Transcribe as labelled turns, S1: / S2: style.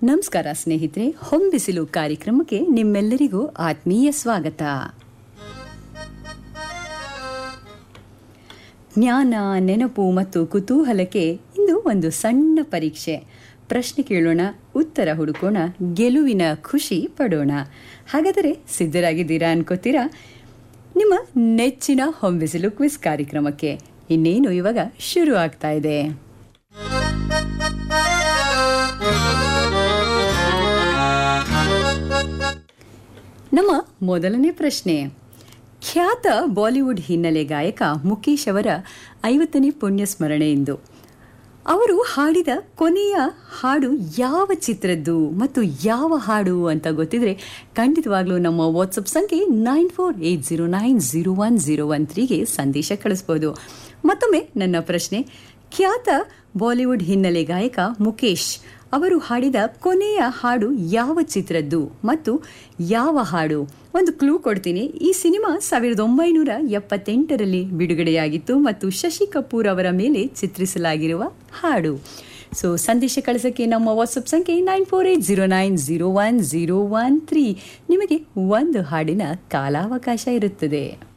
S1: ನಮಸ್ಕಾರ ಸ್ನೇಹಿತರೆ ಹೊಂಬಿಸಿಲು ಕಾರ್ಯಕ್ರಮಕ್ಕೆ ನಿಮ್ಮೆಲ್ಲರಿಗೂ ಆತ್ಮೀಯ ಸ್ವಾಗತ ಜ್ಞಾನ ನೆನಪು ಮತ್ತು ಕುತೂಹಲಕ್ಕೆ ಇಂದು ಒಂದು ಸಣ್ಣ ಪರೀಕ್ಷೆ ಪ್ರಶ್ನೆ ಕೇಳೋಣ ಉತ್ತರ ಹುಡುಕೋಣ ಗೆಲುವಿನ ಖುಷಿ ಪಡೋಣ ಹಾಗಾದರೆ ಸಿದ್ಧರಾಗಿದ್ದೀರಾ ಅನ್ಕೋತೀರಾ ನಿಮ್ಮ ನೆಚ್ಚಿನ ಹೊಂಬಿಸಿಲು ಕ್ವಿಸ್ ಕಾರ್ಯಕ್ರಮಕ್ಕೆ ಇನ್ನೇನು ಇವಾಗ ಶುರು ಆಗ್ತಾ ಇದೆ ನಮ್ಮ ಮೊದಲನೇ ಪ್ರಶ್ನೆ ಖ್ಯಾತ ಬಾಲಿವುಡ್ ಹಿನ್ನೆಲೆ ಗಾಯಕ ಮುಖೇಶ್ ಅವರ ಐವತ್ತನೇ ಪುಣ್ಯ ಸ್ಮರಣೆ ಇಂದು ಅವರು ಹಾಡಿದ ಕೊನೆಯ ಹಾಡು ಯಾವ ಚಿತ್ರದ್ದು ಮತ್ತು ಯಾವ ಹಾಡು ಅಂತ ಗೊತ್ತಿದ್ರೆ ಖಂಡಿತವಾಗ್ಲೂ ನಮ್ಮ ವಾಟ್ಸಪ್ ಸಂಖ್ಯೆ nine four eight zero nine zero one zero one ತ್ರೀಗೆ ಸಂದೇಶ ಕಳಿಸ್ಬೋದು ಮತ್ತೊಮ್ಮೆ ನನ್ನ ಪ್ರಶ್ನೆ ಖ್ಯಾತ ಬಾಲಿವುಡ್ ಹಿನ್ನೆಲೆ ಗಾಯಕ ಮುಖೇಶ್ ಅವರು ಹಾಡಿದ ಕೊನೆಯ ಹಾಡು ಯಾವ ಚಿತ್ರದ್ದು ಮತ್ತು ಯಾವ ಹಾಡು ಒಂದು ಕ್ಲೂ ಕೊಡ್ತೀನಿ ಈ ಸಿನಿಮಾ ಸಾವಿರದ ಒಂಬೈನೂರ ಎಪ್ಪತ್ತೆಂಟರಲ್ಲಿ ಬಿಡುಗಡೆಯಾಗಿತ್ತು ಮತ್ತು ಶಶಿ ಕಪೂರ್ ಅವರ ಮೇಲೆ ಚಿತ್ರಿಸಲಾಗಿರುವ ಹಾಡು ಸೊ ಸಂದೇಶ ಕಳಿಸೋಕ್ಕೆ ನಮ್ಮ ವಾಟ್ಸಪ್ ಸಂಖ್ಯೆ nine four eight zero nine zero one zero one three ನಿಮಗೆ ಒಂದು ಹಾಡಿನ ಕಾಲಾವಕಾಶ ಇರುತ್ತದೆ